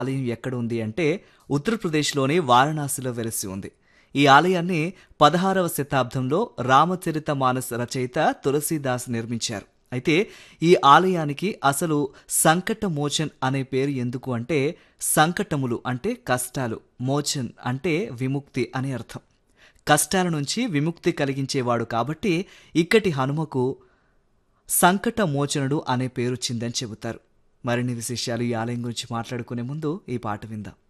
ఆలయం ఎక్కడ ఉంది అంటే ఉత్తరప్రదేశ్లోని వారణాసిలో వెలిసి ఉంది ఈ ఆలయాన్ని పదహారవ శతాబ్దంలో రామచరిత మానస్ రచయిత తులసీదాస్ నిర్మించారు అయితే ఈ ఆలయానికి అసలు సంకట మోచన్ అనే పేరు ఎందుకు అంటే సంకటములు అంటే కష్టాలు మోచన్ అంటే విముక్తి అని అర్థం కష్టాల నుంచి విముక్తి కలిగించేవాడు కాబట్టి ఇక్కటి హనుమకు సంకట మోచనుడు అనే పేరు వచ్చిందని చెబుతారు మరిన్ని విశేషాలు ఈ ఆలయం గురించి మాట్లాడుకునే ముందు ఈ పాట విందాం